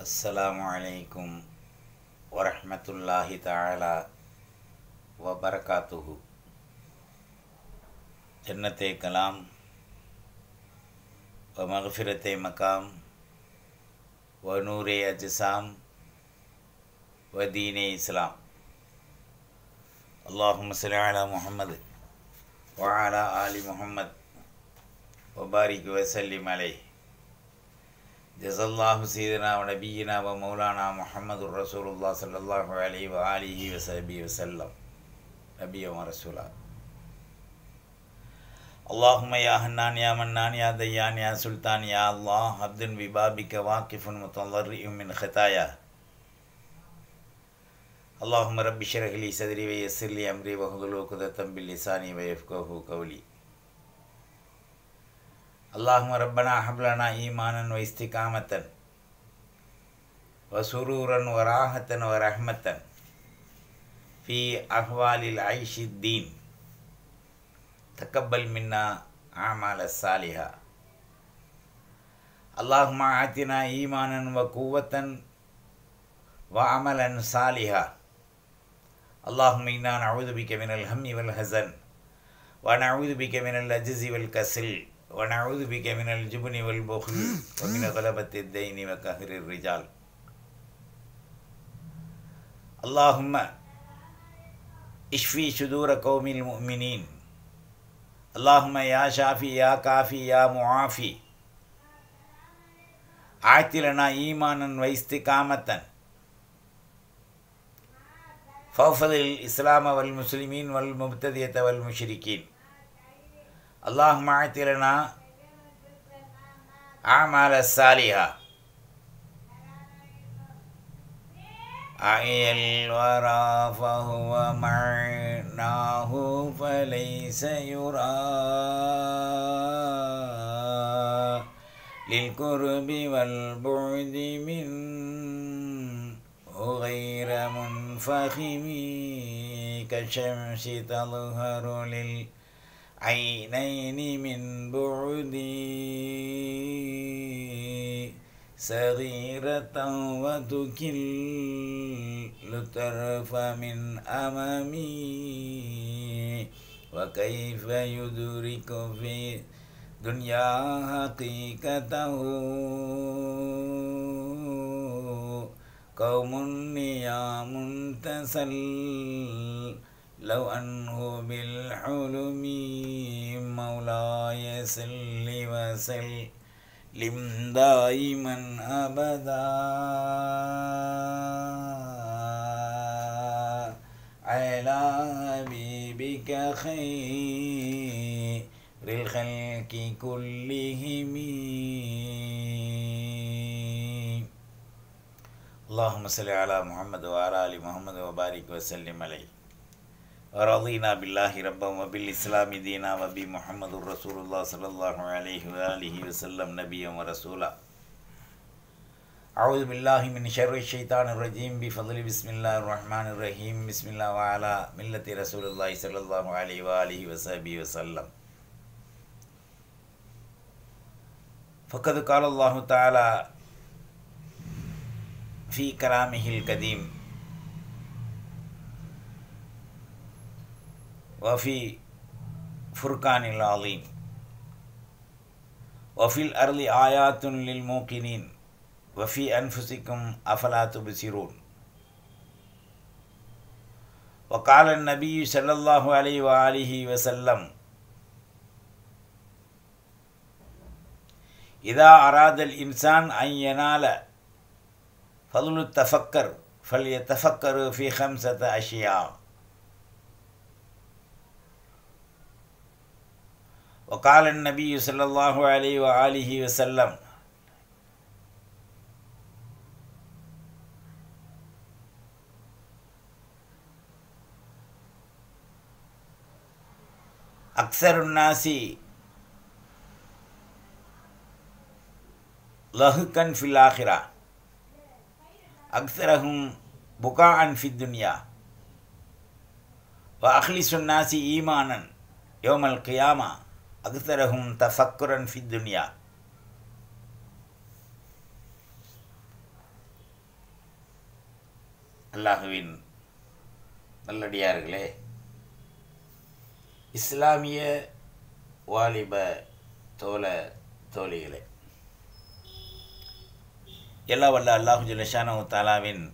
السلام عليكم ورحمة الله تعالى وبركاته جنة كلام ومغفرة مقام ونور أجسام ودين إسلام اللهم صل على محمد وعلى آل محمد وبارك وسلم عليه جزا الله سيدنا ونبينا ومولانا محمد رسول الله صلى الله عليه وآله وصحبه وسلم نبيا ورسولا اللهم يا حنان يا منان يا ديان يا سلطان يا الله عبد ببابك واقف متضرع من خطايا اللهم رب اشرح لي صدري ويسر لي امري واحلل عقدة من لساني ويفقهوا قولي اللهم ربنا هب لنا ايمانا واستقامة وسرورا وراحة ورحمة في احوال العيش الدين تقبل منا اعمال الصالحة اللهم اعطنا ايمانا وقوة وعملا صالحا اللهم انا نعوذ بك من الهم والحزن ونعوذ بك من العجز والكسل ونعوذ بك من الجبن والبخل ومن غلبة الدين وقهر الرجال اللهم اشفي صدور قوم المؤمنين اللهم يا شافي يا كافي يا معافي آت لنا إيمانا واستقامة فوفض الإسلام والمسلمين والمبتدية والمشركين اللهم اعط لنا أعمال الصالحة أعي الورى فهو معناه فليس يرى للقرب والبعد من غير منفخم كالشمس تظهر للعينين من بعد صغيرة وتكل طرف من أمامي وكيف يدرك في دنيا حقيقته قوم نيام تسل لو أنه بالحلم مولاي سل وسلم دائما أبدا على حبيبك خير الخلق كلهم اللهم صل على محمد وعلى ال محمد وبارك وسلم عليه ورضينا بالله ربا وبالإسلام دينا وبمحمد رسول الله صلى الله عليه وآله وسلم نبيا ورسولا أعوذ بالله من شر الشيطان الرجيم بفضل بسم الله الرحمن الرحيم بسم الله وعلى ملة رسول الله صلى الله عليه وآله وصحبه وسلم فقد قال الله تعالى في كلامه القديم وفي فرقان العظيم وفي الأرض آيات للموقنين وفي أنفسكم أفلا تبصرون وقال النبي صلى الله عليه وآله وسلم إذا أراد الإنسان أن ينال فضل التفكر فليتفكر في خمسة أشياء وقال النبي صلى الله عليه وآله وسلم أكثر الناس لهكا في الآخرة أكثرهم بكاء في الدنيا وأخلص الناس إيمانا يوم القيامة أكثرهم تفكرا في الدنيا அல்லாஹுவின் நல்லடியார்களே இஸ்லாமிய வாலிப தோல தோழிகளே எல்லா வல்ல அல்லாஹு ஜலஷானு தாலாவின்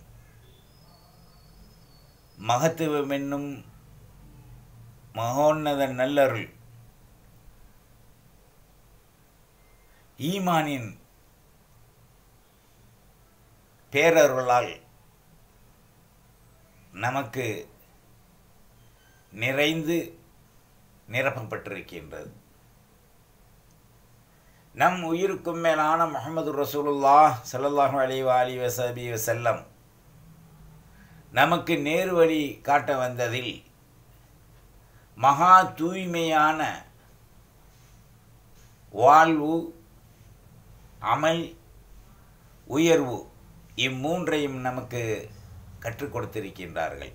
மகத்துவம் என்னும் மகோன்னத நல்லருள் ஈமானின் பேரருளால் நமக்கு நிறைந்து நிரப்பப்பட்டிருக்கின்றது நம் உயிருக்கும் மேலான முகமது ரசூலுல்லா சல்லல்லாஹு அலி அலி வசபி வசல்லம் நமக்கு நேரு வழி காட்ட வந்ததில் மகா தூய்மையான வாழ்வு அமல் உயர்வு இம்மூன்றையும் நமக்கு கற்றுக் கொடுத்திருக்கின்றார்கள்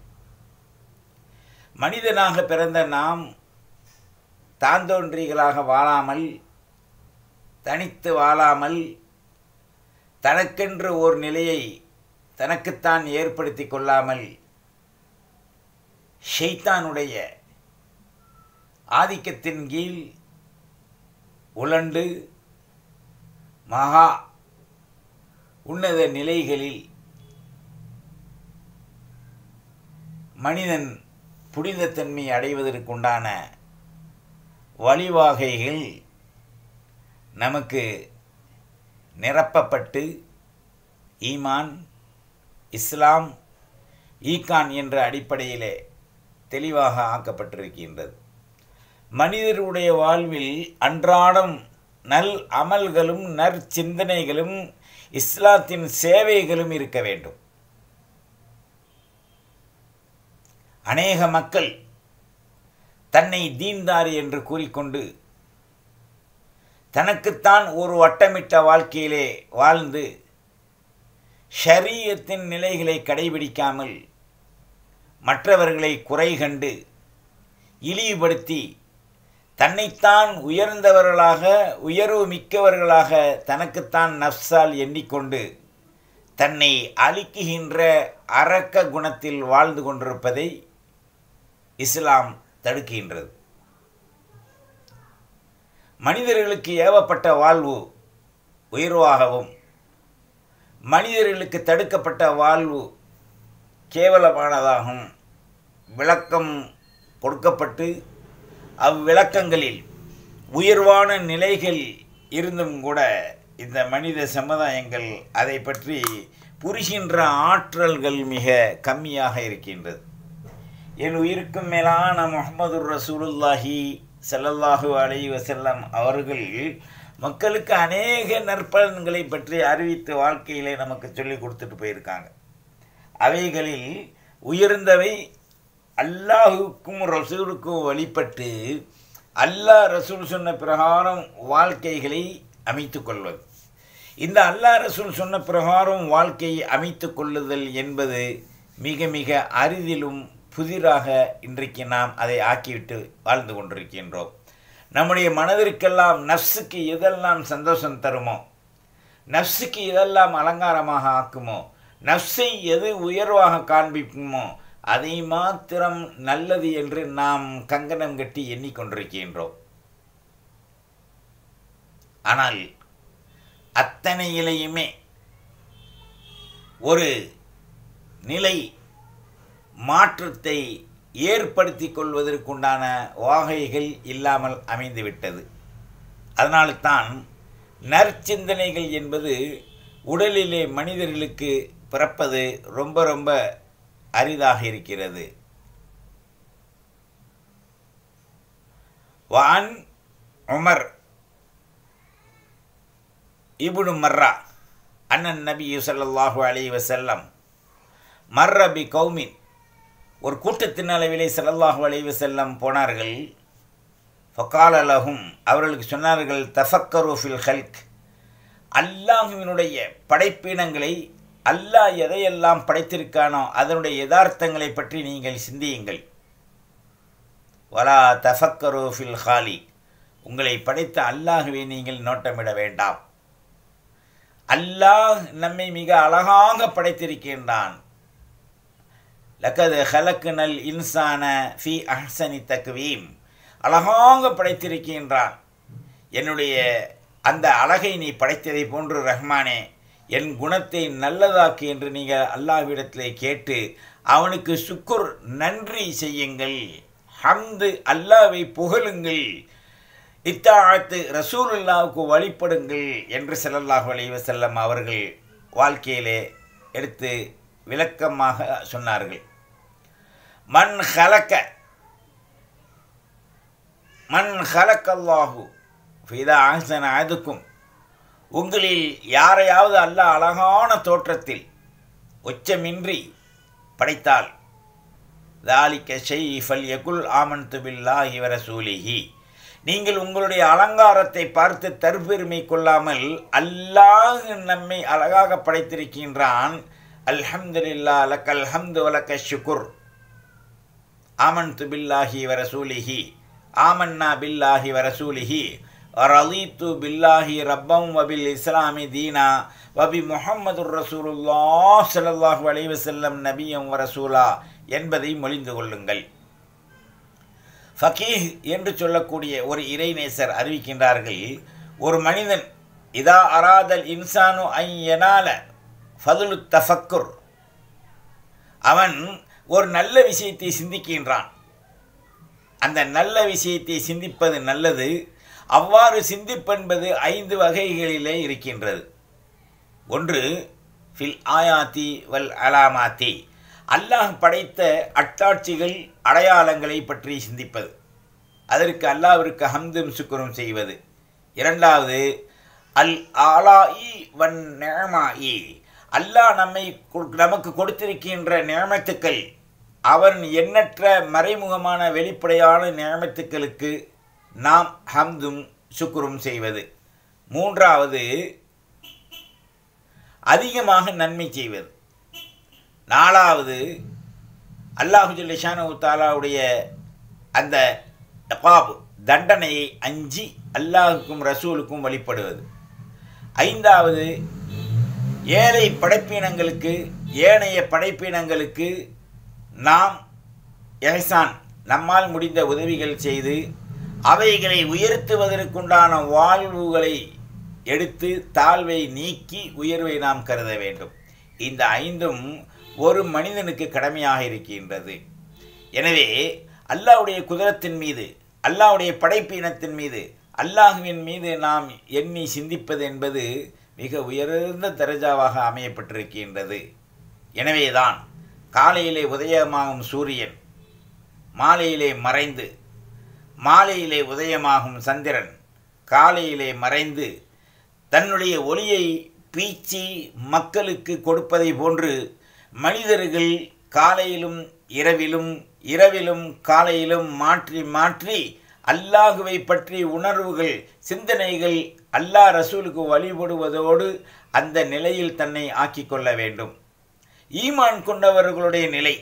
மனிதனாக பிறந்த நாம் தாந்தோன்றிகளாக வாழாமல் தனித்து வாழாமல் தனக்கென்று ஓர் நிலையை தனக்குத்தான் ஏற்படுத்தி கொள்ளாமல் ஷெய்தானுடைய ஆதிக்கத்தின் கீழ் உழண்டு மகா உன்னத நிலைகளில் மனிதன் புனிதத்தன்மை அடைவதற்குண்டான வழிவாகைகள் நமக்கு நிரப்பப்பட்டு ஈமான் இஸ்லாம் ஈகான் என்ற அடிப்படையிலே தெளிவாக ஆக்கப்பட்டிருக்கின்றது மனிதருடைய வாழ்வில் அன்றாடம் நல் அமல்களும் நற்சிந்தனைகளும் இஸ்லாத்தின் சேவைகளும் இருக்க வேண்டும் அநேக மக்கள் தன்னை தீன்தாரி என்று கூறிக்கொண்டு தனக்குத்தான் ஒரு வட்டமிட்ட வாழ்க்கையிலே வாழ்ந்து ஷரீயத்தின் நிலைகளை கடைபிடிக்காமல் மற்றவர்களை குறை கண்டு இழிவுபடுத்தி தன்னைத்தான் உயர்ந்தவர்களாக உயர்வு மிக்கவர்களாக தனக்குத்தான் நப்சால் எண்ணிக்கொண்டு தன்னை அழிக்குகின்ற அரக்க குணத்தில் வாழ்ந்து கொண்டிருப்பதை இஸ்லாம் தடுக்கின்றது மனிதர்களுக்கு ஏவப்பட்ட வாழ்வு உயர்வாகவும் மனிதர்களுக்கு தடுக்கப்பட்ட வாழ்வு கேவலமானதாகவும் விளக்கம் கொடுக்கப்பட்டு அவ்விளக்கங்களில் உயர்வான நிலைகள் இருந்தும் கூட இந்த மனித சமுதாயங்கள் அதை பற்றி புரிகின்ற ஆற்றல்கள் மிக கம்மியாக இருக்கின்றது என் உயிருக்கும் மேலான முகமது ரசூலுல்லாஹி சல்லல்லாஹு அலை வசல்லம் அவர்கள் மக்களுக்கு அநேக நற்பலன்களை பற்றி அறிவித்து வாழ்க்கையிலே நமக்கு சொல்லி கொடுத்துட்டு போயிருக்காங்க அவைகளில் உயர்ந்தவை அல்லாஹுக்கும் ரசூலுக்கும் வழிபட்டு அல்லாஹ் ரசூல் சொன்ன பிரகாரம் வாழ்க்கைகளை அமைத்து கொள்வது இந்த அல்லாஹ் ரசூல் சொன்ன பிரகாரம் வாழ்க்கையை அமைத்து கொள்ளுதல் என்பது மிக மிக அரிதிலும் புதிராக இன்றைக்கு நாம் அதை ஆக்கிவிட்டு வாழ்ந்து கொண்டிருக்கின்றோம் நம்முடைய மனதிற்கெல்லாம் நஃப்ஸுக்கு எதெல்லாம் சந்தோஷம் தருமோ நஃப்ஸுக்கு எதெல்லாம் அலங்காரமாக ஆக்குமோ நஃப்ஸை எது உயர்வாக காண்பிக்குமோ அதை மாத்திரம் நல்லது என்று நாம் கங்கணம் கட்டி எண்ணிக்கொண்டிருக்கின்றோம் ஆனால் அத்தனையிலையுமே ஒரு நிலை மாற்றத்தை ஏற்படுத்தி கொள்வதற்குண்டான வாகைகள் இல்லாமல் அமைந்துவிட்டது அதனால்தான் நற்சிந்தனைகள் என்பது உடலிலே மனிதர்களுக்கு பிறப்பது ரொம்ப ரொம்ப அரிதாக இருக்கிறது வான் உமர் இபுனு மர்ரா அண்ணன் நபி யூசல்லாஹு அலி வசல்லம் மர்ர பி கௌமின் ஒரு கூட்டத்தின் அளவிலே சல்லல்லாஹு அலைஹி வஸல்லம் போனார்கள் ஃபகால லஹும் அவர்களுக்கு சொன்னார்கள் தஃபக்கரு ஃபில் ஹல்க் அல்லாஹுவினுடைய படைப்பினங்களை அல்லாஹ் எதையெல்லாம் படைத்திருக்கானோ அதனுடைய யதார்த்தங்களை பற்றி நீங்கள் சிந்தியுங்கள் வலா தஃபக்கரு ஃபில் ஹாலி உங்களை படைத்த அல்லாஹுவை நீங்கள் நோட்டமிட வேண்டாம் அல்லாஹ் நம்மை மிக அழகாக படைத்திருக்கின்றான் லக்கது ஹலக்குனல் இன்சான ஃபி அஹ்சனி தக்வீம் அழகாக படைத்திருக்கின்றான் என்னுடைய அந்த அழகை நீ படைத்ததை போன்று ரஹ்மானே என் குணத்தை நல்லதாக்கு என்று நீங்கள் அல்லாஹ்விடத்திலே கேட்டு அவனுக்கு சுக்குர் நன்றி செய்யுங்கள் ஹம்து அல்லாவை புகழுங்கள் இத்தாழ்த்து ரசூலுல்லாவுக்கு வழிபடுங்கள் என்று ஸல்லல்லாஹு அலைஹி வஸல்லம் அவர்கள் வாழ்க்கையிலே எடுத்து விளக்கமாக சொன்னார்கள் மண் ஹலக்க மண் ஹலக்கல்லாஹு ஃபிதா ஆசன அதுக்கும் உங்களில் யாரையாவது அல்லாஹ் அழகான தோற்றத்தில் உச்சமின்றி படைத்தால் தாலிக்க ஷெய் ஃபல் யகுல் ஆமன்து பில்லாஹி வ ரசூலிஹி நீங்கள் உங்களுடைய அலங்காரத்தை பார்த்து தற்பெருமை கொள்ளாமல் அல்லாஹ் நம்மை அழகாக படைத்திருக்கின்றான் அல்ஹம்துலில்லா லக்கல் ஹம்து வலக்க ஷுக்குர் ஆமன்து பில்லாஹி வ ரசூலிஹி ஆமன்னா பில்லாஹி வ ரசூலிஹி ரலீத்து பில்லாஹி ரப்பம் வபில் இஸ்லாமி தீனா வபி முஹம்மது ரசூலுல்லா ஸல்லல்லாஹு அலைஹி வஸல்லம் நபியம் வ ரசூலா என்பதை மொழிந்து கொள்ளுங்கள் ஃபகீஹ் என்று சொல்லக்கூடிய ஒரு இறைநேசர் அறிவிக்கின்றார்கள் ஒரு மனிதன் இதா அராதல் இன்சானு ஐ எனால ஃபதுலு தஃபக்குர் அவன் ஒரு நல்ல விஷயத்தை சிந்திக்கின்றான் அந்த நல்ல விஷயத்தை சிந்திப்பது நல்லது அவ்வாறு சிந்திப்பென்பது ஐந்து வகைகளிலே இருக்கின்றது ஒன்று ஃபில் ஆயாத்தி வல் அலாமாத்தி அல்லாஹ் படைத்த அட்டாட்சிகள் அடையாளங்களை பற்றி சிந்திப்பது அதற்கு அல்லாவிற்கு ஹம்தும் சுக்குரும் செய்வது இரண்டாவது அல் ஆலாஇ வன் நேமாயி அல்லாஹ் நம்மை நமக்கு கொடுத்திருக்கின்ற நியமத்துக்கள் அவன் எண்ணற்ற மறைமுகமான வெளிப்படையான நியமத்துக்களுக்கு நாம் ஹம்தும் சுக்குரும் செய்வது மூன்றாவது அதிகமாக நன்மை செய்வது நாலாவது அல்லாஹு ஜல்லிஷானு தாலாவுடைய அந்த தபாபு தண்டனையை அஞ்சி அல்லாஹுக்கும் ரசூலுக்கும் வழிபடுவது ஐந்தாவது ஏழை படைப்பினங்களுக்கு ஏனைய படைப்பினங்களுக்கு நாம் எஹசான் நம்மால் முடிந்த உதவிகள் செய்து அவைகளை உயர்த்துவதற்குண்டான வாழ்வுகளை எடுத்து தாழ்வை நீக்கி உயர்வை நாம் கருத வேண்டும் இந்த ஐந்தும் ஒரு மனிதனுக்கு கடமையாக இருக்கின்றது எனவே அல்லாவுடைய குதிரத்தின் மீது அல்லாவுடைய படைப்பு இனத்தின் மீது அல்லாஹுவின் மீது நாம் எண்ணி சிந்திப்பது என்பது மிக உயர்ந்த தரஜாவாக அமையப்பட்டிருக்கின்றது எனவேதான் காலையிலே உதயமாகும் சூரியன் மாலையிலே மறைந்து மாலையிலே உதயமாகும் சந்திரன் காலையிலே மறைந்து தன்னுடைய ஒளியை பீச்சி மக்களுக்கு கொடுப்பதை போன்று மனிதர்கள் காலையிலும் இரவிலும் இரவிலும் காலையிலும் மாற்றி மாற்றி அல்லாஹுவை பற்றி உணர்வுகள் சிந்தனைகள் அல்லாஹ் ரசூலுக்கு வழிபடுவதோடு அந்த நிலையில் தன்னை ஆக்கிக் கொள்ள வேண்டும் ஈமான் கொண்டவர்களுடைய நிலை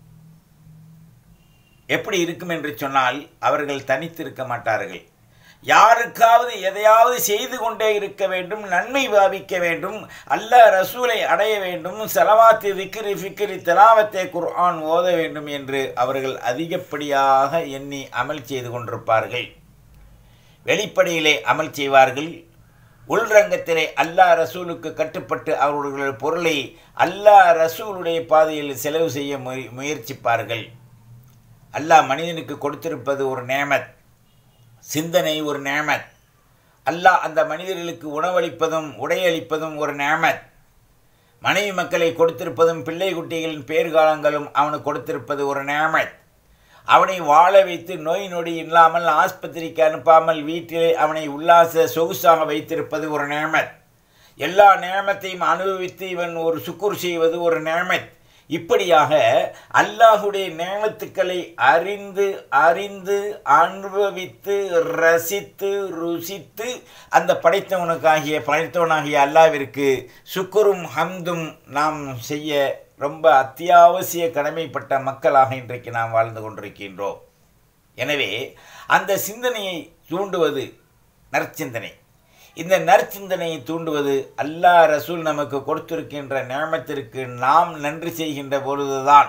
எப்படி இருக்கும் என்று சொன்னால் அவர்கள் தனித்திருக்க மாட்டார்கள் யாருக்காவது எதையாவது செய்து கொண்டே இருக்க வேண்டும் நன்மை பாவிக்க வேண்டும் அல்லாஹ் ரசூலை அடைய வேண்டும் செலவாத்தி விக்கிரி ஃபிக்கிரி தெலாவத்தே குர்ஆன் ஓத வேண்டும் என்று அவர்கள் அதிகப்படியாக எண்ணி அமல் செய்து கொண்டிருப்பார்கள் வெளிப்படையிலே அமல் செய்வார்கள் உள்ரங்கத்திலே அல்லாஹ் ரசூலுக்கு கட்டுப்பட்டு அவர்களுடைய பொருளை அல்லாஹ் ரசூலுடைய பாதையில் செலவு செய்ய முய முயற்சிப்பார்கள் அல்லாஹ் மனிதனுக்கு கொடுத்திருப்பது ஒரு நேமத் சிந்தனை ஒரு நேமத் அல்லாஹ் அந்த மனிதர்களுக்கு உணவளிப்பதும் உடையளிப்பதும் ஒரு நேமத் மனைவி மக்களை கொடுத்திருப்பதும் பிள்ளை குட்டிகளின் பேர்காலங்களும் அவனுக்கு கொடுத்திருப்பது ஒரு நேமத் அவனை வாழ வைத்து நோய் நொடி இல்லாமல் ஆஸ்பத்திரிக்கு அனுப்பாமல் வீட்டிலே அவனை உல்லாச சொகுசாக வைத்திருப்பது ஒரு நேமத் எல்லா நேமத்தையும் அனுபவித்து இவன் ஒரு சுக்குர் செய்வது ஒரு நேமத் இப்படியாக அல்லாஹுடைய நேமத்துக்களை அறிந்து அறிந்து அனுபவித்து ரசித்து ருசித்து அந்த படைத்தவனுக்காகிய படைத்தவனாகிய அல்லாவிற்கு சுக்குரும் ஹம்தும் நாம் செய்ய ரொம்ப அத்தியாவசிய கடமைப்பட்ட மக்களாக இன்றைக்கு நாம் வாழ்ந்து கொண்டிருக்கின்றோம் எனவே அந்த சிந்தனையை தூண்டுவது நற்சிந்தனை இந்த நற்சிந்தனையை தூண்டுவது அல்லாஹ் ரசூல் நமக்கு கொடுத்திருக்கின்ற நியமத்திற்கு நாம் நன்றி செய்கின்ற பொழுதுதான்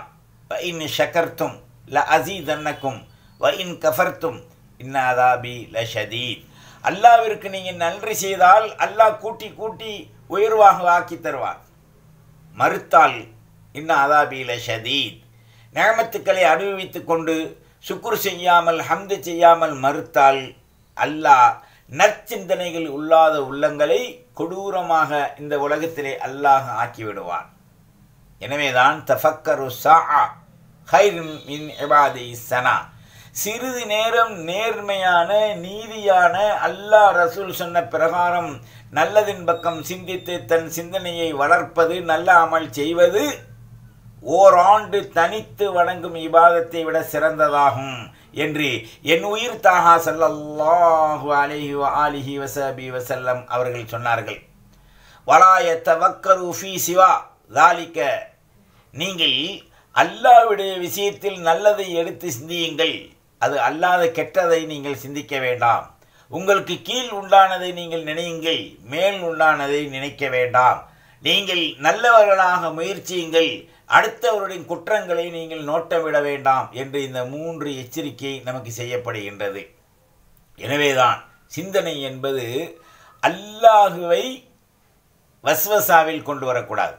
வ இன் ஷக்கர்த்தும் ல அசீதன்னக்கும் வ இன் கஃபர்த்தும் இன்னாதாபி ல ஷதீத் அல்லாவிற்கு நீங்கள் நன்றி செய்தால் அல்லாஹ் கூட்டி கூட்டி உயர்வாக ஆக்கி தருவார் மறுத்தால் இன்ன அதாபில ஷதீத் நியமத்துக்களை அனுபவித்து கொண்டு சுக்குர் செய்யாமல் ஹம்து செய்யாமல் மறுத்தால் அல்லாஹ் நற்சிந்தனைகள் உள்ளாத உள்ளங்களை கொடூரமாக இந்த உலகத்திலே அல்லாஹ் ஆக்கிவிடுவான் எனவேதான் தஃபக்கரு சா ஹைரின் மின் இபாதி சனா சிறிது நேரம் நேர்மையான நீதியான அல்லாஹ் ரசூல் சொன்ன பிரகாரம் நல்லதின் பக்கம் சிந்தித்து தன் சிந்தனையை வளர்ப்பது நல்ல அமல் செய்வது ஓராண்டு தனித்து வணங்கும் இபாதத்தை விட சிறந்ததாகும் என்று என் உயிர் தாகா சல்லல்லாஹு அலைஹி ஆலிஹி வசபி வசல்லம் அவர்கள் சொன்னார்கள் வலாய தவக்கரு ஃபீ சிவா தாலிக்க நீங்கள் அல்லாவுடைய விஷயத்தில் நல்லதை எடுத்து சிந்தியுங்கள் அது அல்லாத கெட்டதை நீங்கள் சிந்திக்க வேண்டாம் உங்களுக்கு கீழ் உண்டானதை நீங்கள் நினையுங்கள் மேல் உண்டானதை நினைக்க வேண்டாம் நீங்கள் நல்லவர்களாக முயற்சியுங்கள் அடுத்தவருடைய குற்றங்களை நீங்கள் நோட்டமிட வேண்டாம் என்று இந்த மூன்று எச்சரிக்கை நமக்கு செய்யப்படுகின்றது எனவேதான் சிந்தனை என்பது அல்லாஹுவை வஸ்வசாவில் கொண்டு வரக்கூடாது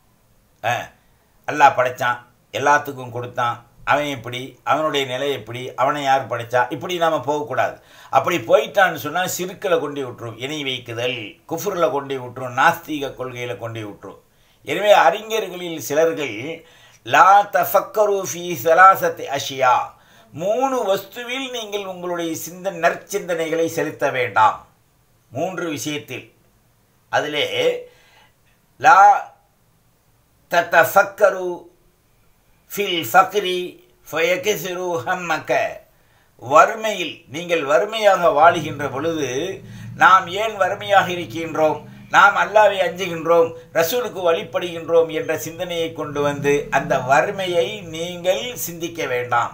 அல்லாஹ் படைத்தான் எல்லாத்துக்கும் கொடுத்தான் அவன் எப்படி அவனுடைய நிலை எப்படி அவனை யார் படைச்சா இப்படி நாம் போகக்கூடாது அப்படி போயிட்டான்னு சொன்னால் சிறுக்கில் கொண்டு விட்டுரும் இணை வைக்குதல் குஃபுரில் கொண்டு விட்டுரும் நாஸ்தீக கொள்கையில் கொண்டு விட்டுரும் எனவே அறிஞர்களில் சிலர்கள் லா தஃபக்கரு ஃபி சலாசத்தை அஷியா மூணு வஸ்துவில் நீங்கள் உங்களுடைய சிந்த நற்சிந்தனைகளை செலுத்த வேண்டாம் மூன்று விஷயத்தில் அதிலே லா தத்தஃபக்கரு ஃபில் ஃபக்ரி ஃபயகிசிரு ஹம்மக்க வறுமையில் நீங்கள் வறுமையாக வாழுகின்ற பொழுது நாம் ஏன் வறுமையாக இருக்கின்றோம் நாம் அல்லாவை அஞ்சுகின்றோம் ரசூலுக்கு வழிபடுகின்றோம் என்ற சிந்தனையை கொண்டு வந்து அந்த வறுமையை நீங்கள் சிந்திக்க வேண்டாம்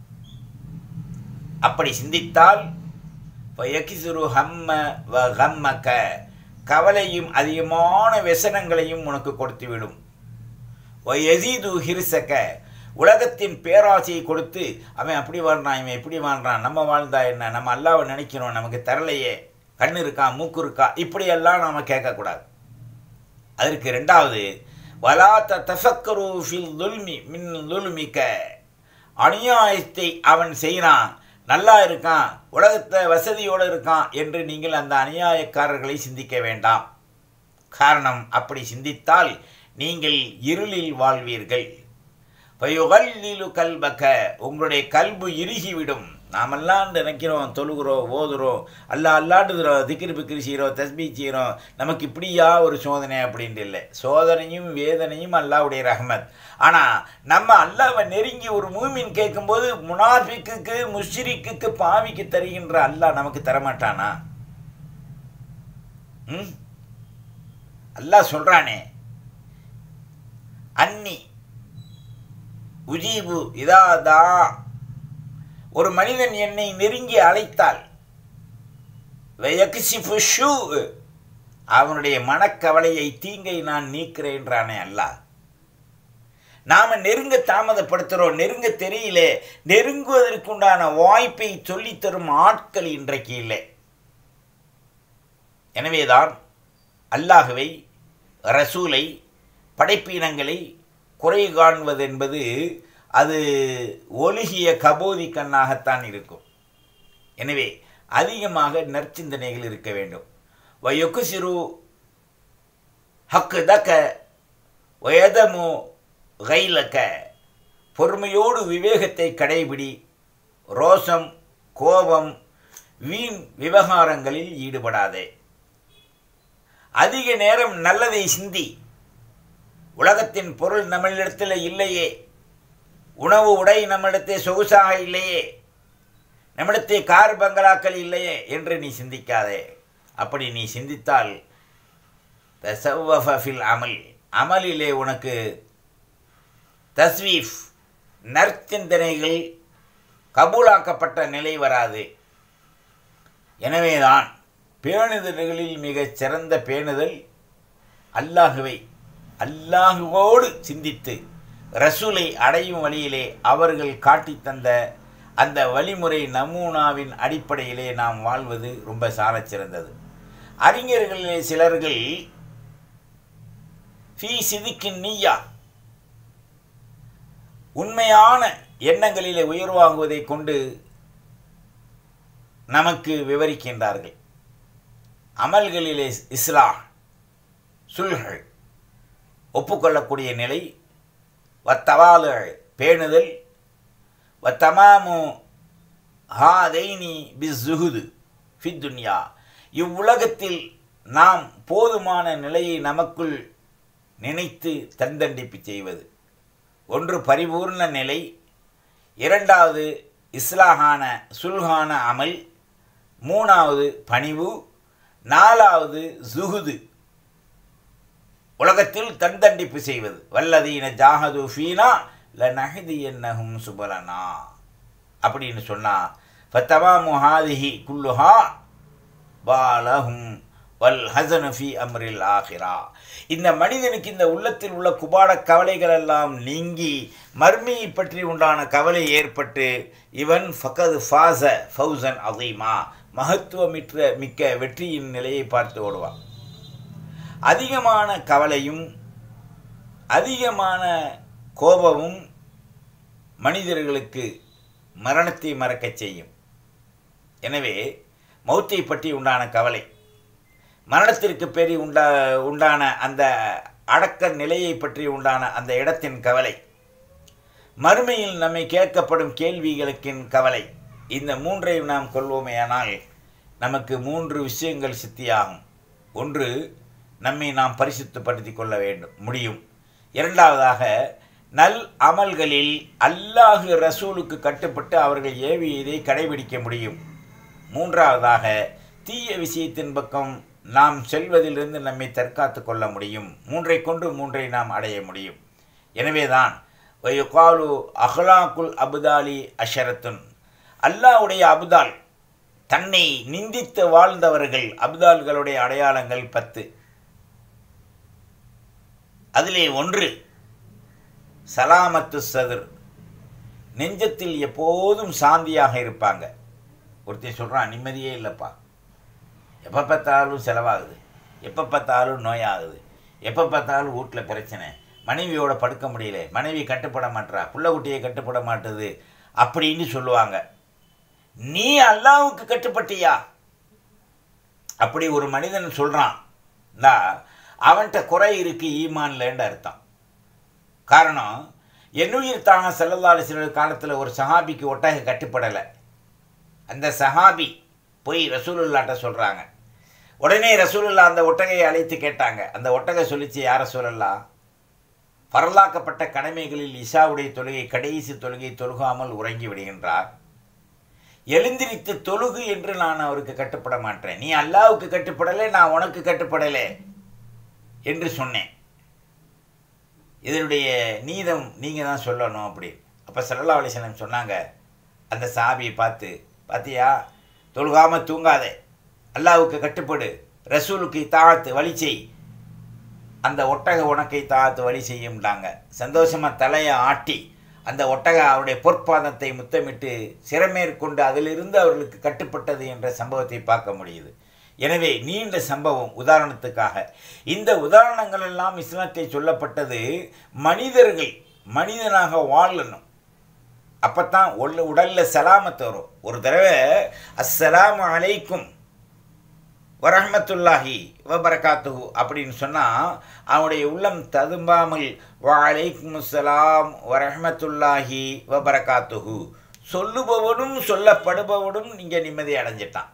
அப்படி சிந்தித்தால் ஃபயகிசுரு ஹம்ம வ ஹம்மக்க கவலையும் அதிகமான व्यसனங்களையும் உனக்கு கொடுத்துவிடும் எசீது ஹிரிசக்க உலகத்தின் பேராசையை கொடுத்து அவன் அப்படி வாழ்றான் இவன் இப்படி வாழ்றான் நம்ம வாழ்ந்தா என்ன நம்ம அல்லாவை நினைக்கிறோம் நமக்கு தரலையே கண் இருக்கா மூக்கு இருக்கா இப்படியெல்லாம் நாம் கேட்கக்கூடாது அதற்கு ரெண்டாவது வலாத்த தஃபக்கரு ஃபில் துல்மி மின் துல்மிக்க அநியாயத்தை அவன் செய்கிறான் நல்லா இருக்கான் உலகத்தை வசதியோடு இருக்கான் என்று நீங்கள் அந்த அநியாயக்காரர்களை சிந்திக்க வேண்டாம் காரணம் அப்படி சிந்தித்தால் நீங்கள் இருளில் வாழ்வீர்கள் பயுகல்லிலு கல்பக்க உங்களுடைய கல்பு இறுகிவிடும் நாமெல்லாம் நினைக்கிறோம் தொழுகிறோம் ஓதுறோம் அல்லா அல்லாண்டுகிறோம் திக்கிரி பிக்கிரி செய்கிறோம் தஸ்பீ செய்கிறோம் நமக்கு இப்படியா ஒரு சோதனை அப்படின்ட்டு இல்லை சோதனையும் வேதனையும் அல்லாவுடைய ரஹமத் ஆனால் நம்ம அல்லாவை நெருங்கி ஒரு மூமின் கேட்கும்போது முனாஃபிக்கு முஷ்ரிக்கு பாவிக்கு தருகின்ற அல்லாஹ் நமக்கு தரமாட்டானா ம் அல்லாஹ் சொல்கிறானே அன்னி உஜீபு இதாதா ஒரு மனிதன் என்னை நெருங்கி அழைத்தால் ஷூ அவனுடைய மனக்கவலையை தீங்கை நான் நீக்கிறேன்றானே அல்லாஹ் நாம நெருங்க தாமதப்படுத்துகிறோம் நெருங்க தெரியல நெருங்குவதற்குண்டான வாய்ப்பை சொல்லித்தரும் ஆட்கள் இன்றைக்கு இல்லை எனவேதான் அல்லாஹுவை ரசூலை படைப்பினங்களை குறை காண்பது என்பது அது ஒழுகிய கபோதி கண்ணாகத்தான் இருக்கும் எனவே அதிகமாக நற்சிந்தனைகள் இருக்க வேண்டும் வயொக்கு சிறு ஹக்கு தக்க வயதமு கைலக்க பொறுமையோடு விவேகத்தை கடைபிடி ரோசம் கோபம் வீண் விவகாரங்களில் ஈடுபடாதே அதிக நேரம் நல்லதை சிந்தி உலகத்தின் பொருள் நம்மளிடத்தில் இல்லையே உணவு உடை நம்மிடத்தில் சொகுசாக இல்லையே நம்மிடத்தில் கார் பங்களாக்கள் இல்லையே என்று நீ சிந்திக்காதே அப்படி நீ சிந்தித்தால் தசவஃபில் அமல் அமலிலே உனக்கு தஸ்வீஃப் நற்சிந்தனைகள் கபூலாக்கப்பட்ட நிலை வராது எனவேதான் பேணுதல்களில் மிகச் சிறந்த பேணுதல் அல்லாஹுவை அல்லாஹுவோடு சிந்தித்து ரசூலை அடையும் வழியிலே அவர்கள் காட்டித் தந்த அந்த வழிமுறை நமூனாவின் அடிப்படையிலே நாம் வாழ்வது ரொம்ப சாலச் சிறந்தது அறிஞர்களிலே சிலர்கள் ஃபீ சிதிக்கின் நீயா உண்மையான எண்ணங்களிலே உயர்வாங்குவதை கொண்டு நமக்கு விவரிக்கின்றார்கள் அமல்களிலே இஸ்லா சுல்கள் ஒப்புக்கொள்ளக்கூடிய நிலை வத்தவாலு பேணுதல் வத்தமாமு ஹாதைனி பிஸ்ஸுகுது ஃபித்துன்யா இவ்வுலகத்தில் நாம் போதுமான நிலையை நமக்குள் நினைத்து தந்தண்டிப்பு செய்வது ஒன்று பரிபூர்ண நிலை இரண்டாவது இஸ்லாஹான சுல்ஹான அமல் மூணாவது பணிவு நாலாவது ஜுகுது உலகத்தில் தந்தண்டிப்பு செய்வது வல்லதீன ஜாஹது ஃபீனா ல நஹதி என்னஹும் சுபலனா அப்படின்னு சொன்னா ஃபத்தமா முஹாதிஹி குல்லுஹா பாலஹும் வல் ஹசனு ஃபி அம்ரில் ஆஹிரா இந்த மனிதனுக்கு இந்த உள்ளத்தில் உள்ள குபாட கவலைகள் எல்லாம் நீங்கி மர்மியை பற்றி உண்டான கவலை ஏற்பட்டு இவன் ஃபகது ஃபாச ஃபௌசன் அதீமா மகத்துவமிற்ற மிக்க வெற்றியின் நிலையை பார்த்து ஓடுவான் அதிகமான கவலையும் அதிகமான கோபமும் மனிதர்களுக்கு மரணத்தை மறக்கச் செய்யும் எனவே மௌத்தை பற்றி உண்டான கவலை மரணத்திற்கு பெரிய உண்டா உண்டான அந்த அடக்க நிலையை பற்றி உண்டான அந்த இடத்தின் கவலை மறுமையில் நம்மை கேட்கப்படும் கேள்விகளுக்கின் கவலை இந்த மூன்றையும் நாம் கொள்வோமேயானால் நமக்கு மூன்று விஷயங்கள் சித்தியாகும் ஒன்று நம்மை நாம் பரிசுத்தப்படுத்தி கொள்ள வேண்டும் முடியும் இரண்டாவதாக நல் அமல்களில் அல்லாஹு ரசூலுக்கு கட்டுப்பட்டு அவர்கள் ஏவியதை கடைபிடிக்க முடியும் மூன்றாவதாக தீய விஷயத்தின் பக்கம் நாம் செல்வதிலிருந்து நம்மை தற்காத்து கொள்ள முடியும் மூன்றை கொண்டு மூன்றை நாம் அடைய முடியும் எனவேதான் வயுகாலு அஹ்லாக்குல் அபுதாலி அஷரத்துன் அல்லாவுடைய அபுதால் தன்னை நிந்தித்து வாழ்ந்தவர்கள் அபுதால்களுடைய அடையாளங்கள் பத்து அதிலே ஒன்று சலாமத்து சதுர் நெஞ்சத்தில் எப்போதும் சாந்தியாக இருப்பாங்க ஒருத்தர் சொல்கிறான் நிம்மதியே இல்லைப்பா எப்போ பார்த்தாலும் செலவாகுது எப்போ பார்த்தாலும் நோயாகுது எப்போ பார்த்தாலும் வீட்டில் பிரச்சனை மனைவியோட படுக்க முடியல மனைவி கட்டுப்பட மாட்டா புள்ள குட்டியை கட்டுப்பட மாட்டுது அப்படின்னு சொல்லுவாங்க நீ அல்லாவுக்கு கட்டுப்பட்டியா அப்படி ஒரு மனிதன் சொல்கிறான் அவன்கிட்ட குறை இருக்கு ஈமான்லன்னு அர்த்தம் காரணம் என்னுயிர் தாங்க செல்லல்லாறு சில காலத்தில் ஒரு சஹாபிக்கு ஒட்டக கட்டுப்படலை அந்த சஹாபி போய் ரசூலுல்லாட்ட சொல்கிறாங்க உடனே ரசூலுல்லா அந்த ஒட்டகையை அழைத்து கேட்டாங்க அந்த ஒட்டகை சொல்லிச்சு யார சொல்லலா பரலாக்கப்பட்ட கடமைகளில் இஷாவுடைய தொழுகை கடைசி தொழுகை தொழுகாமல் உறங்கி விடுகின்றார் எழுந்திரித்து தொழுகு என்று நான் அவருக்கு கட்டுப்பட மாட்டேன் நீ அல்லாவுக்கு கட்டுப்படலை நான் உனக்கு கட்டுப்படலை என்று சொன்னேன் இதனுடைய நீதம் நீங்கள் தான் சொல்லணும் அப்படி அப்போ சல்லா அலிஸ்லாம் சொன்னாங்க அந்த சாபியை பார்த்து பார்த்தியா தொழுகாமல் தூங்காதே அல்லாவுக்கு கட்டுப்படு ரசூலுக்கு தாழ்த்து வழி செய் அந்த ஒட்டக உனக்கை தாழ்த்து வழி செய்யும்டாங்க சந்தோஷமாக தலையை ஆட்டி அந்த ஒட்டக அவருடைய பொற்பாதத்தை முத்தமிட்டு சிறமேற்கொண்டு அதிலிருந்து அவர்களுக்கு கட்டுப்பட்டது என்ற சம்பவத்தை பார்க்க முடியுது எனவே நீண்ட சம்பவம் உதாரணத்துக்காக இந்த உதாரணங்கள் எல்லாம் இஸ்லாத்தை சொல்லப்பட்டது மனிதர்கள் மனிதனாக வாழணும் அப்பத்தான் உள்ள உடலில் சலாமத்து வரும் ஒரு தடவை அஸ்ஸலாமு அலைக்கும் வரஹமத்துல்லாஹி வபரகாத்துஹு அப்படின்னு சொன்னால் அவனுடைய உள்ளம் ததும்பாமல் வலைக்கும் அஸ்ஸலாம் வரஹமத்துல்லாஹி வபரகாத்துஹு சொல்லுபவனும் சொல்லப்படுபவனும் நீங்கள் நிம்மதி அடைஞ்சிட்டான்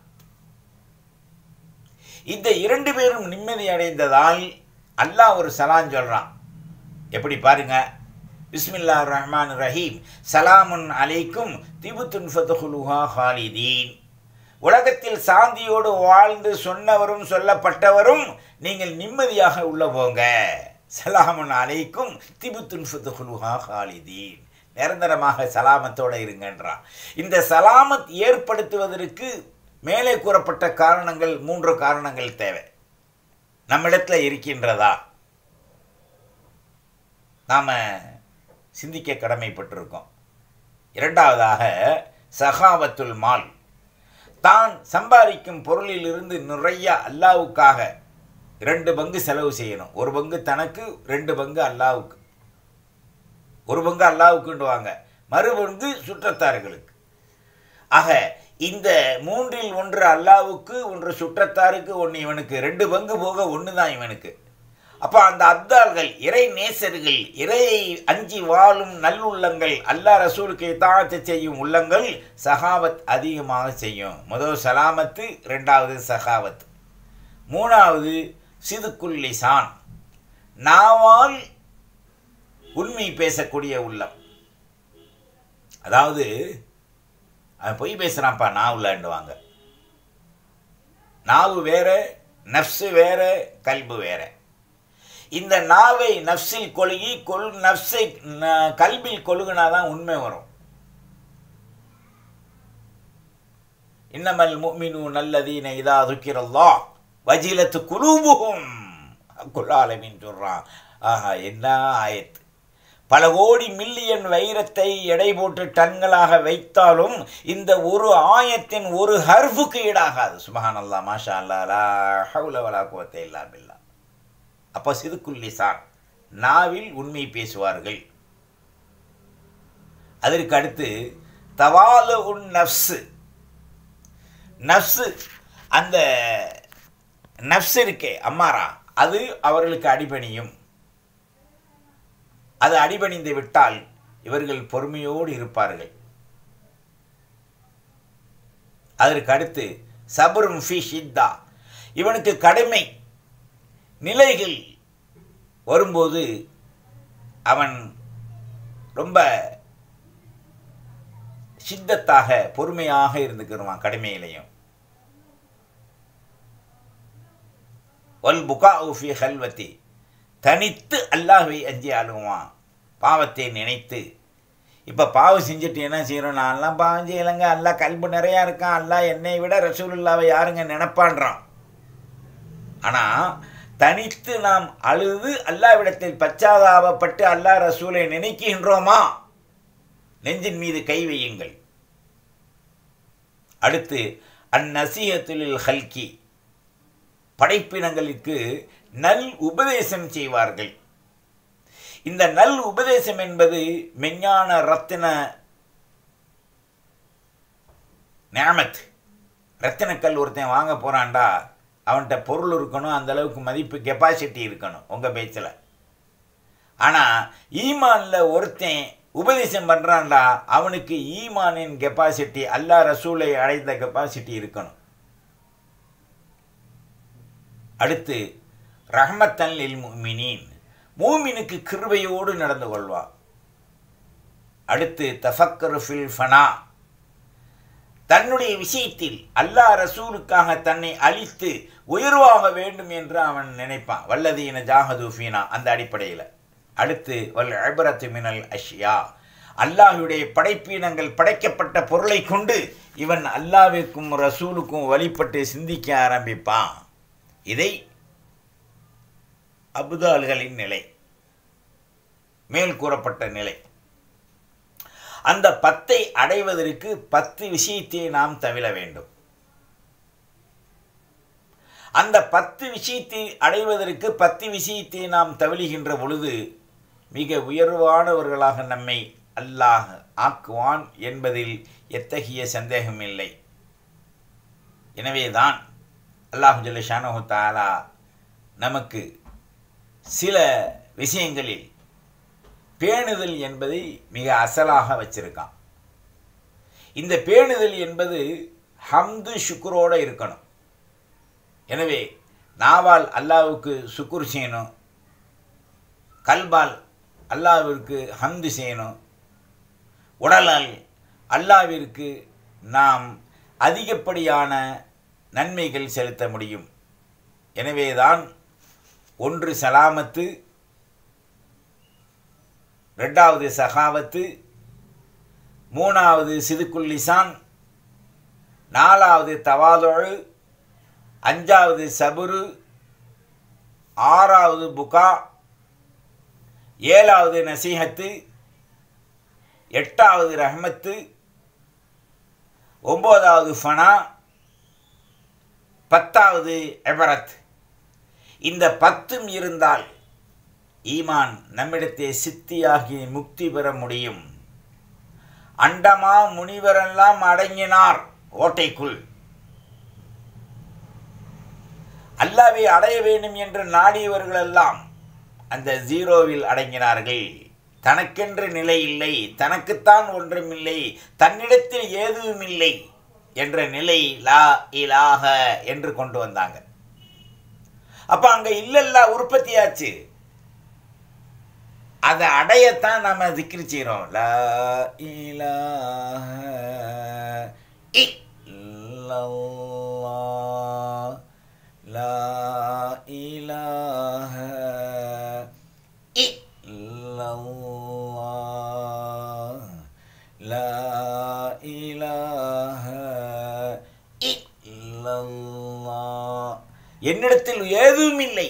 இந்த இரண்டு பேரும் நிம்மதி அடைந்ததால் அல்லாஹ் ஒரு சலான் சொல்கிறான் எப்படி பாருங்க பிஸ்மில்லா ரஹ்மான் ரஹீம் சலாமுன் அலைக்கும் திபுத்துன் ஃபதுஹுலுஹா ஹாலிதீன் உலகத்தில் சாந்தியோடு வாழ்ந்து சொன்னவரும் சொல்லப்பட்டவரும் நீங்கள் நிம்மதியாக உள்ள போங்க சலாமுன் அலைக்கும் திபுத்துன் ஃபதுஹுலுஹா ஹாலிதீன் நிரந்தரமாக சலாமத்தோடு இருங்கன்றான் இந்த சலாமத் ஏற்படுத்துவதற்கு மேலே கூறப்பட்ட காரணங்கள் மூன்று காரணங்கள் தேவை நம்மிடத்தில் இருக்கின்றதா நாம் சிந்திக்க கடமைப்பட்டிருக்கோம் இரண்டாவதாக சகாவத்துல் மால் தான் சம்பாதிக்கும் பொருளிலிருந்து நிறைய அல்லாவுக்காக ரெண்டு பங்கு செலவு செய்யணும் ஒரு பங்கு தனக்கு ரெண்டு பங்கு அல்லாவுக்கு ஒரு பங்கு அல்லாவுக்குண்டுவாங்க மறு பங்கு சுற்றத்தார்களுக்கு ஆக இந்த மூன்றில் ஒன்று அல்லாவுக்கு ஒன்று சுற்றத்தாருக்கு ஒன்று இவனுக்கு ரெண்டு பங்கு போக ஒன்று தான் இவனுக்கு அப்போ அந்த அப்தால்கள் இறை நேசர்கள் இறையை அஞ்சி வாழும் நல்லுள்ளங்கள் அல்லா ரசூலுக்கு தாழ்த்து செய்யும் உள்ளங்கள் சகாவத் அதிகமாக செய்யும் முதல் சலாமத்து ரெண்டாவது சகாவத் மூணாவது சிதுக்குல் லிசான் நாவால் உண்மை பேசக்கூடிய உள்ளம் அதாவது அவன் பொய் பேசுகிறான்ப்பா நாவுலண்டுவாங்க நாவு வேற நஃப்ஸு வேற கல்பு வேற இந்த நாவை நஃப்ஸில் கொழுகி கொல் நஃப்ஸை ந- கல்பில் கொழுகுனாதான் உண்மை வரும் இன்னமல் முஃமினு நல்லதீன இதா துக்கிரல்லா வஜிலத்து குலூபுகும் குல்லாலமின் சொல்கிறான் ஆஹா என்ன ஆயத்து பல கோடி மில்லியன் வைரத்தை எடை போட்டு டன்களாக வைத்தாலும் இந்த ஒரு ஆயத்தின் ஒரு ஹர்ஃபுக்கு ஈடாகாது சுபஹானல்லா மாஷா அல்லா லா ஹவுல வலா குவத்தை இல்லா பில்லா அப்போ சிதுக்குல்லிசான் நாவில் உண்மை பேசுவார்கள் அதற்கு அடுத்து தவால உன் நஃப்ஸு நஃப்ஸு அந்த நஃப்ஸ் இருக்கே அம்மாரா அது அவர்களுக்கு அடிபணியும் அது அடிபணிந்து விட்டால் இவர்கள் பொறுமையோடு இருப்பார்கள் அதற்கு அடுத்து சபரும் ஃபி ஷித்தா இவனுக்கு கடுமை நிலைகள் வரும்போது அவன் ரொம்ப சித்தத்தாக பொறுமையாக இருந்துக்கிடுவான் கடுமையிலையும் வல் புகா ஃபி ஹல்வத்தி தனித்து அல்லாஹ்வை அஞ்சி அழுகுவான் பாவத்தை நினைத்து இப்போ பாவம் செஞ்சுட்டு என்ன செய்கிறோம் நான்லாம் பாவம் செய்யலைங்க அல்லா கல்பு நிறையா இருக்கான் அல்லாஹ் என்னை விட ரசூலுல்லாவை யாருங்க நினைப்பான்றான் ஆனால் தனித்து நாம் அழுது அல்லாவிடத்தில் பச்சாதாபப்பட்டு அல்லாஹ் ரசூலை நினைக்கின்றோமா நெஞ்சின் மீது கை வையுங்கள் அடுத்து அந்நசீகத்துலில் ஹல்கி படைப்பினங்களுக்கு நல் உபதேசம் செய்வார்கள் இந்த நல் உபதேசம் என்பது மெஞ்ஞான ரத்தின நியாமத் ரத்தினக்கல் ஒருத்தன் வாங்க போகிறான்டா அவன்கிட்ட பொருள் இருக்கணும் அந்த அளவுக்கு மதிப்பு கெப்பாசிட்டி இருக்கணும் உங்கள் பேச்சில் ஆனால் ஈமானில் ஒருத்தன் உபதேசம் பண்ணுறான்டா அவனுக்கு ஈமானின் கெப்பாசிட்டி அல்லா ரசூலை அடைந்த கெப்பாசிட்டி இருக்கணும் அடுத்து ரஹ்மத்தன் லில் முமினீன் மூமினுக்கு கிருபையோடு நடந்து கொள்வான் அடுத்து தஃபக்கரு ஃபில் ஃபனா தன்னுடைய விஷயத்தில் அல்லாஹ் ரசூலுக்காக தன்னை அழித்து உயர்வாக வேண்டும் என்று அவன் நினைப்பான் வல்லதீன ஜாஹது ஃபீனா அந்த அடிப்படையில் அடுத்து வல் அபரத்து மினல் அஷ்யா அல்லாஹுடைய படைப்பீனங்கள் படைக்கப்பட்ட பொருளை கொண்டு இவன் அல்லாவிற்கும் ரசூலுக்கும் வழிபட்டு சிந்திக்க ஆரம்பிப்பான் இதை அபுதால்களின் நிலை மேல் கூறப்பட்ட நிலை அந்த பத்தை அடைவதற்கு பத்து விஷயத்தை நாம் தவிர வேண்டும் அந்த பத்து விஷயத்தை அடைவதற்கு பத்து விஷயத்தை நாம் தவிழுகின்ற பொழுது மிக உயர்வானவர்களாக நம்மை அல்லாஹ் ஆக்குவான் என்பதில் எத்தகைய சந்தேகம் இல்லை எனவேதான் அல்லாஹு ஜல்ல தாலா நமக்கு சில விஷயங்களில் பேணுதல் என்பதை மிக அசலாக வச்சிருக்கான் இந்த பேணுதல் என்பது ஹம்து சுக்குரோடு இருக்கணும் எனவே நாவால் அல்லாவுக்கு சுக்குர் செய்யணும் கல்பால் அல்லாவிற்கு ஹம்து செய்யணும் உடலால் அல்லாவிற்கு நாம் அதிகப்படியான நன்மைகள் செலுத்த முடியும் எனவேதான் ஒன்று சலாமத்து ரெண்டாவது சகாவத்து மூணாவது சிதுக்குல்லிசான் நாலாவது தவாதொழு அஞ்சாவது சபுரு ஆறாவது புகா ஏழாவது நசீஹத்து எட்டாவது ரஹ்மத்து ஒம்போதாவது ஃபனா பத்தாவது எபரத் இந்த பத்தும் இருந்தால் ஈமான் நம்மிடத்தே சித்தியாகி முக்தி பெற முடியும் அண்டமா முனிவரெல்லாம் அடங்கினார் ஓட்டைக்குள் அல்லாவை அடைய வேண்டும் என்று நாடியவர்களெல்லாம் அந்த ஜீரோவில் அடங்கினார்கள் தனக்கென்று நிலை இல்லை தனக்குத்தான் ஒன்றுமில்லை தன்னிடத்தில் ஏதுவும் இல்லை என்ற நிலை லா இலாக என்று கொண்டு வந்தாங்க அப்ப அங்க இல்லல்ல உற்பத்தியாச்சு அதை அடையத்தான் நம்ம திக்ரி செய்கிறோம் லா இலாஹ இல்லல்லாஹ் லா இலாஹ இல்லல்லாஹ் லா இலாஹ இல்லல்லாஹ் என்னிடத்தில் ஏதும் இல்லை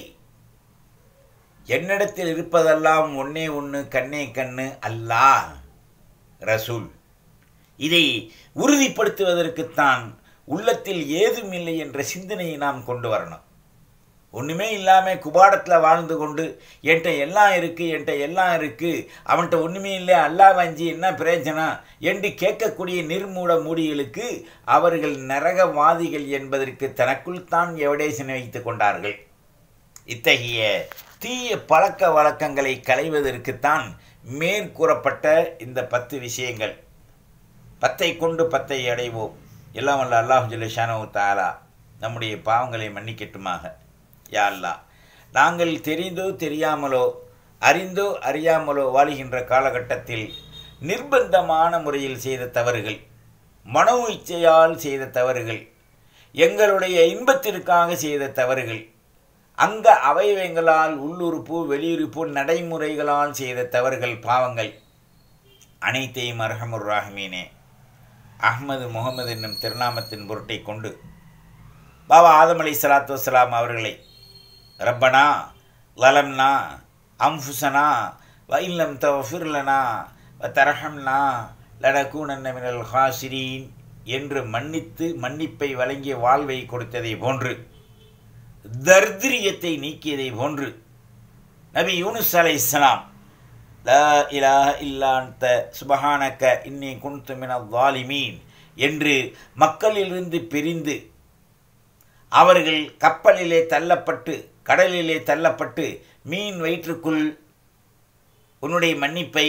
என்னிடத்தில் இருப்பதெல்லாம் ஒன்னே ஒன்று கண்ணே கண்ணு அல்லாஹ் ரசூல் இதை உறுதிப்படுத்துவதற்குத்தான் உள்ளத்தில் ஏதும் இல்லை என்ற சிந்தனையை நாம் கொண்டு வரணும் ஒன்றுமே இல்லாமல் குபாடத்தில் வாழ்ந்து கொண்டு என்கிட்ட எல்லாம் இருக்குது என்கிட்ட எல்லாம் இருக்குது அவன்கிட்ட ஒன்றுமே இல்லை அல்லா வஞ்சி என்ன பிரயோஜனம் என்று கேட்கக்கூடிய நிர்மூட மூடிகளுக்கு அவர்கள் நரகவாதிகள் என்பதற்கு தனக்குள் தான் எவடேசனை வைத்து கொண்டார்கள் இத்தகைய தீய பழக்க வழக்கங்களை களைவதற்குத்தான் மேற்கூறப்பட்ட இந்த பத்து விஷயங்கள் பத்தை கொண்டு பத்தை அடைவோம் எல்லாம் வல்ல அல்லாஹ் ஜல்லிஷானோ தாலா நம்முடைய பாவங்களை மன்னிக்கட்டுமாக யா அல்லா நாங்கள் தெரிந்தோ தெரியாமலோ அறிந்தோ அறியாமலோ வாழுகின்ற காலகட்டத்தில் நிர்பந்தமான முறையில் செய்த தவறுகள் மனோ இச்சையால் செய்த தவறுகள் எங்களுடைய இன்பத்திற்காக செய்த தவறுகள் அங்க அவயவங்களால் உள்ளுறுப்பு வெளியுறுப்பு நடைமுறைகளால் செய்த தவறுகள் பாவங்கள் அனைத்தையும் அர்ஹமுர் ராஹ்மீனே அஹ்மது முகமது என்னும் திருநாமத்தின் பொருட்டை கொண்டு பாபா ஆதம் அலி சலாத்து வசலாம் அவர்களை ரப்பனா லலம்னா அம்ஃபுசனா வ இல்லம் தஃபிர்லனா வ தரஹம்னா லடகூனன்ன மினல் ஹாசிரீன் என்று மன்னித்து மன்னிப்பை வழங்கிய வாழ்வை கொடுத்ததை போன்று தர்திரியத்தை நீக்கியதை போன்று நபி யூனுஸ் அலை இஸ்லாம் லா இலாஹ இல்லாந்த சுபஹானக்க இன்னி குன்து மின வாலிமீன் என்று மக்களிலிருந்து பிரிந்து அவர்கள் கப்பலிலே தள்ளப்பட்டு கடலிலே தள்ளப்பட்டு மீன் வயிற்றுக்குள் உன்னுடைய மன்னிப்பை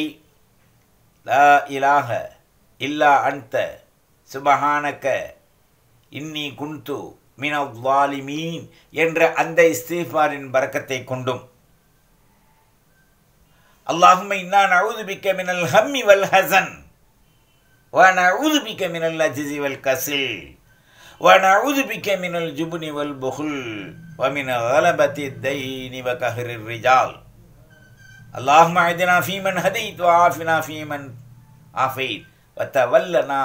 லா இலாஹ இல்லா அன்த சுபஹானக்க இன்னி குன்து மினவாலிமீன் என்ற அந்த இஸ்தீஃபாரின் பறக்கத்தை கொண்டும் அல்லாஹும்ம இன்னா நவுது பிக்க மினல் ஹம்மி வல் ஹசன் வ நவுது பிக்க மினல் அஜிசி வல் கசில் வ நவுது பிக்க மினல் ஜுபுனி வல் புகுல் வ மின கலபத்தி தைனி வ கஹரி ரிஜால் اللهم اهدنا فيمن هديت وعافنا فيمن عافيت وتولنا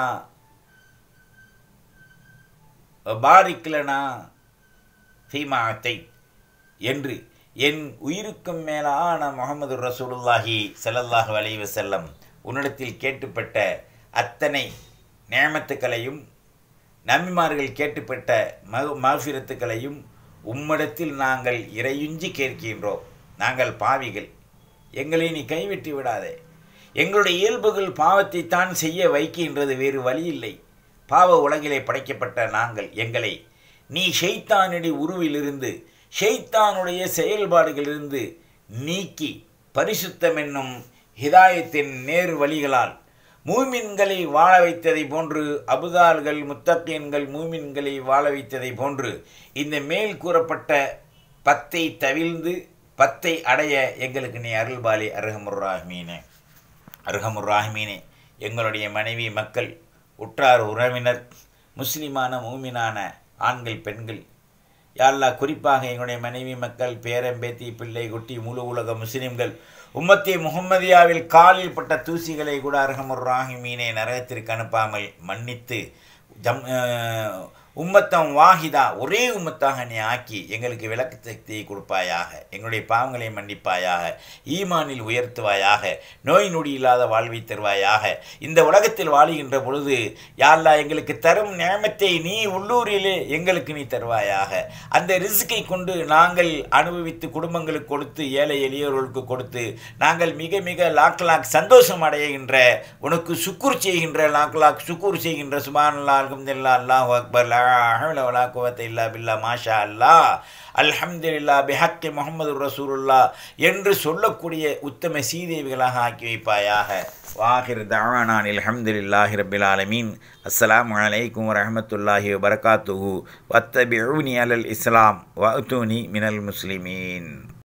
பாரிக்கலனா ஃபீமா அத்தை என்று என் உயிருக்கும் மேலான முகமது ரசூலுல்லாஹி ஸல்லல்லாஹு அலைஹி வஸல்லம் உன்னிடத்தில் கேட்டுப்பட்ட அத்தனை நேமத்துக்களையும் நம்பிமார்கள் கேட்டுப்பட்ட மக மாஃபிரத்துக்களையும் உம்மிடத்தில் நாங்கள் இறையுஞ்சி கேட்கின்றோம் நாங்கள் பாவிகள் எங்களை நீ கைவிட்டு விடாதே எங்களுடைய இயல்புகள் பாவத்தை தான் செய்ய வைக்கின்றது வேறு வழி இல்லை பாவ உலகிலே படைக்கப்பட்ட நாங்கள் எங்களை நீ ஷெய்தானுடைய உருவிலிருந்து ஷெய்தானுடைய செயல்பாடுகளிலிருந்து நீக்கி பரிசுத்தம் என்னும் ஹிதாயத்தின் நேர் வழிகளால் மூமின்களை வாழ வைத்ததை போன்று அபுதால்கள் முத்தக்கீன்கள் மூமின்களை வாழ வைத்ததை போன்று இந்த மேல் கூறப்பட்ட பத்தை தவிழ்ந்து பத்தை அடைய எங்களுக்கு நீ அருள்பாலி அருகமுர்ராஹ்மீனே அருகமுர்ராஹ்மீனே எங்களுடைய மனைவி மக்கள் உற்றார் உறவினர் முஸ்லிமான மூமினான ஆண்கள் பெண்கள் யாழ்லா குறிப்பாக எங்களுடைய மனைவி மக்கள் பேரம்பேத்தி பிள்ளை குட்டி முழு உலக முஸ்லிம்கள் உம்மத்தி முகம்மதியாவில் காலில் பட்ட தூசிகளை கூட அருகமுர் ராஹிமீனை நரகத்திற்கு அனுப்பாமல் மன்னித்து ஜம் உம்மத்தம் வாஹிதா ஒரே உம்மத்தாக நீ ஆக்கி எங்களுக்கு விளக்கு சக்தியை கொடுப்பாயாக எங்களுடைய பாவங்களை மன்னிப்பாயாக ஈமானில் உயர்த்துவாயாக நோய் நொடி இல்லாத வாழ்வை தருவாயாக இந்த உலகத்தில் வாழுகின்ற பொழுது யாழ்லா எங்களுக்கு தரும் நியமத்தை நீ உள்ளூரிலே எங்களுக்கு நீ தருவாயாக அந்த ரிஸ்கை கொண்டு நாங்கள் அனுபவித்து குடும்பங்களுக்கு கொடுத்து ஏழை எளியோர்களுக்கு கொடுத்து நாங்கள் மிக மிக லாக் லாக் சந்தோஷம் அடைகின்ற உனக்கு சுக்குர் செய்கின்ற லாக் லாக் சுக்குர் செய்கின்ற சுபான் அல்ஹம்துல்லா அல்லாஹ் அக்பர் லா ஹவ்ல வலா குவத்த இல்லா பில்லா மாஷா அல்லாஹ் அல்ஹம்துலில்லா பிஹக்கி முகமது ரசூலுல்லா என்று சொல்லக்கூடிய உத்தம சீதேவிகளாக ஆக்கி வைப்பாயாக வாஹிர் தவானான் அல்ஹம்துலில்லாஹி ரபில் ஆலமீன் அஸ்ஸலாமு அலைக்கும் வரஹமத்துல்லாஹி வபரகாத்துஹு வத்தபிஊனி அலல் இஸ்லாம் வஅத்தூனி மினல் முஸ்லிமீன்